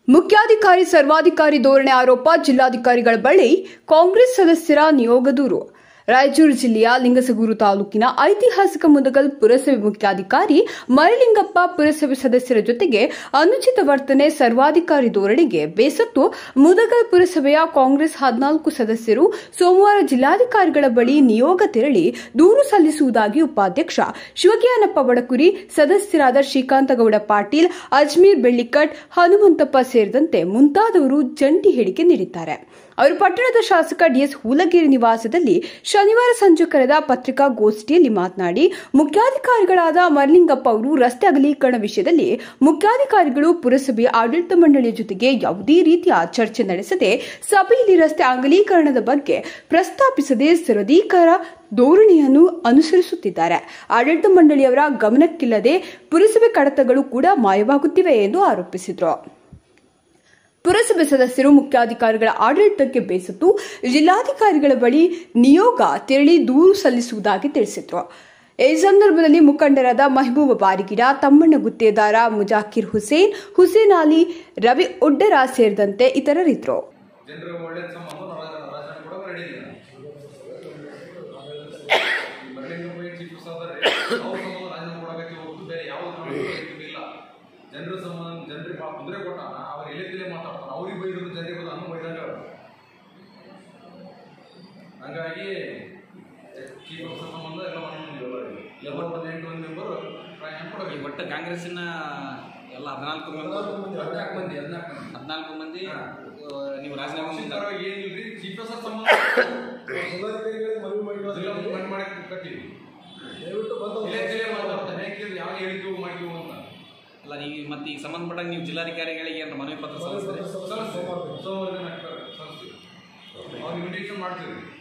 ಮುಖ್ಯಾಧಿಕಾರಿ ಸರ್ವಾಧಿಕಾರಿ ಧೋರಣೆ ಆರೋಪ ಜಿಲ್ಲಾಧಿಕಾರಿಗಳ ಬಳಿ ಕಾಂಗ್ರೆಸ್ ಸದಸ್ಯರ ನಿಯೋಗ ದೂರು ರಾಯಚೂರು ಜಿಲ್ಲೆಯ ಲಿಂಗಸಗೂರು ತಾಲೂಕಿನ ಐತಿಹಾಸಿಕ ಮುದಗಲ್ ಪುರಸಭೆ ಮುಖ್ಯಾಧಿಕಾರಿ ಮರಲಿಂಗಪ್ಪ ಪುರಸಭೆ ಸದಸ್ಯರ ಜೊತೆಗೆ ಅನುಚಿತ ವರ್ತನೆ ಸರ್ವಾಧಿಕಾರಿ ಧೋರಣೆಗೆ ಬೇಸತ್ತು ಮುದಗಲ್ ಪುರಸಭೆಯ ಕಾಂಗ್ರೆಸ್ ಹದಿನಾಲ್ಕು ಸದಸ್ಯರು ಸೋಮವಾರ ಜಿಲ್ಲಾಧಿಕಾರಿಗಳ ಬಳಿ ನಿಯೋಗ ತೆರಳಿ ದೂರು ಸಲ್ಲಿಸುವುದಾಗಿ ಉಪಾಧ್ಯಕ್ಷ ಶಿವಜ್ಞಾನಪ್ಪ ಬಡಕುರಿ ಸದಸ್ಯರಾದ ಶ್ರೀಕಾಂತಗೌಡ ಪಾಟೀಲ್ ಅಜ್ಮೀರ್ ಬೆಳ್ಳಿಕಟ್ ಹನುಮಂತಪ್ಪ ಸೇರಿದಂತೆ ಮುಂತಾದವರು ಜಂಟಿ ಹೇಳಿಕೆ ನೀಡಿದ್ದಾರೆ ಅವರು ಪಟ್ಟಣದ ಶಾಸಕ ಡಿಎಸ್ ಹೂಲಗಿರಿ ನಿವಾಸದಲ್ಲಿ ಶನಿವಾರ ಸಂಜೆ ಕರೆದ ಪತ್ರಿಕಾಗೋಷ್ಠಿಯಲ್ಲಿ ಮಾತನಾಡಿ ಮುಖ್ಯಾಧಿಕಾರಿಗಳಾದ ಮರಲಿಂಗಪ್ಪ ಅವರು ರಸ್ತೆ ಅಗಲೀಕರಣ ವಿಷಯದಲ್ಲಿ ಮುಖ್ಯಾಧಿಕಾರಿಗಳು ಪುರಸಭೆಯ ಆಡಳಿತ ಮಂಡಳಿಯ ಜೊತೆಗೆ ಯಾವುದೇ ರೀತಿಯ ಚರ್ಚೆ ನಡೆಸದೆ ಸಭೆಯಲ್ಲಿ ರಸ್ತೆ ಅಗಲೀಕರಣದ ಬಗ್ಗೆ ಪ್ರಸ್ತಾಪಿಸದೆ ಸರ್ವಾಧಿಕಾರ ಧೋರಣೆಯನ್ನು ಅನುಸರಿಸುತ್ತಿದ್ದಾರೆ ಆಡಳಿತ ಮಂಡಳಿಯವರ ಗಮನಕ್ಕಿಲ್ಲದೆ ಪುರಸಭೆ ಕಡತಗಳು ಕೂಡ ಮಾಯವಾಗುತ್ತಿವೆ ಎಂದು ಆರೋಪಿಸಿದರು ಪುರಸಭೆ ಸದಸ್ಯರು ಮುಖ್ಯಾಧಿಕಾರಿಗಳ ಆಡಳಿತಕ್ಕೆ ಬೇಸತ್ತು ಜಿಲ್ಲಾಧಿಕಾರಿಗಳ ಬಳಿ ನಿಯೋಗ ತೆರಳಿ ದೂರು ಸಲ್ಲಿಸುವುದಾಗಿ ತಿಳಿಸಿದರು ಈ ಸಂದರ್ಭದಲ್ಲಿ ಮುಖಂಡರಾದ ಮೆಹಬೂಬ ಬಾರಿಗಿಡ ತಮ್ಮಣ್ಣ ಗುತ್ತೇದಾರ ಮುಜಾಕಿರ್ ಹುಸೇನ್ ಹುಸೇನ್ ಅಲಿ ರವಿ ಒಡ್ಡರ ಸೇರಿದಂತೆ ಇತರರಿದ್ದರು ಜನರಿಗೆ ಒಳ್ಳೆ ಸಂಬಂಧ ನಾವು ರಾಜಕಾರಣ ಕೂಡ ರೆಡಿ ಇಲ್ಲ ಮರಳಿಂಗಪ್ಪ ಏನು ಚೀಫ್ ಸಾದ್ರೆ ಅವ್ರ ಸಂಬಂಧ ರಾಜೀನಾಮೆ ಕೊಡಬೇಕು ಹೊರತು ಬೇರೆ ಯಾವ್ದು ಇಲ್ಲ ಜನರ ಸಂಬಂಧ ಜನರಿಗೆ ಭಾಳ ತೊಂದರೆ ಕೊಟ್ಟ ಅವ್ರು ಎಲ್ಲಿದ್ದಲೇ ಮಾತಾಡ್ತಾರೆ ಅವ್ರಿಗೆ ಬೈದ್ರು ಜನರಿಗೆ ಬೈದು ಅನ್ನೋ ಬೈದಂಗೆ ಅವ್ರು. ಹಂಗಾಗಿ ಚೀಫ್ ಆಫೀಸರ್ ಸಂಬಂಧ ಎಲ್ಲ ಮಾಡ್ಕೊಂಡಿದ್ದೀವಿ ಎಲ್ಲರೂ ಒಂದು ಎಂಟು ಮಂದಿ ಮೆಂಬರ್ ರಾಜೀನಾಮೆ ಈ ಕೊಡಬೇಕು ಒಟ್ಟು ಕಾಂಗ್ರೆಸ್ಸಿನ ಎಲ್ಲ ಹದಿನಾಲ್ಕು ಮೆಂಬರ್ ಹದಿನಾಲ್ಕು ಮಂದಿ ಹದಿನಾಲ್ಕು ಮಂದಿ ಹದಿನಾಲ್ಕು ಮಂದಿ ಹಾ. ಆ, ನೀವು ರಾಜೀನಾಮೆ ಮುಂದೆ ಪರವಾಗಿ ಏನಿಲ್ರಿ ಚೀಫ್ ಆಫೀಸರ್ ಸಂಬಂಧ ಜಿಲ್ಲಾ ಮನೆ ಮಾಡಕ್ಕೆ ಕಟ್ಟಿದ್ವಿ ಇಲ್ಲೇ ಜಿಲ್ಲೆ ಮಾತಾಡ್ತಾರೆ ಹೇಗೆ ಯಾವ ಹೇಳಿದ್ವು ಮಾಡಿದ್ವು ಅಂತ ಅಲ್ಲ ನೀವು ಮತ್ತೆ ಈಗ ಸಂಬಂಧಪಟ್ಟಾಗ ನೀವು ಜಿಲ್ಲಾಧಿಕಾರಿಗಳಿಗೆ ಅಂತ ಮನವಿ ಪತ್ರ ಸಲ್ಲಿಸಿದ್ರೆ ಸಲ್ಲಿಸ್ತೀವಿ. ಸೋಮವಾರ ದಿನ ಸಲ್ಲಿಸ್ತೀವಿ ಅವ್ರಿಗೆ ಇನ್ವಿಟೇಷನ್ ಮಾಡ್ತೀವಿ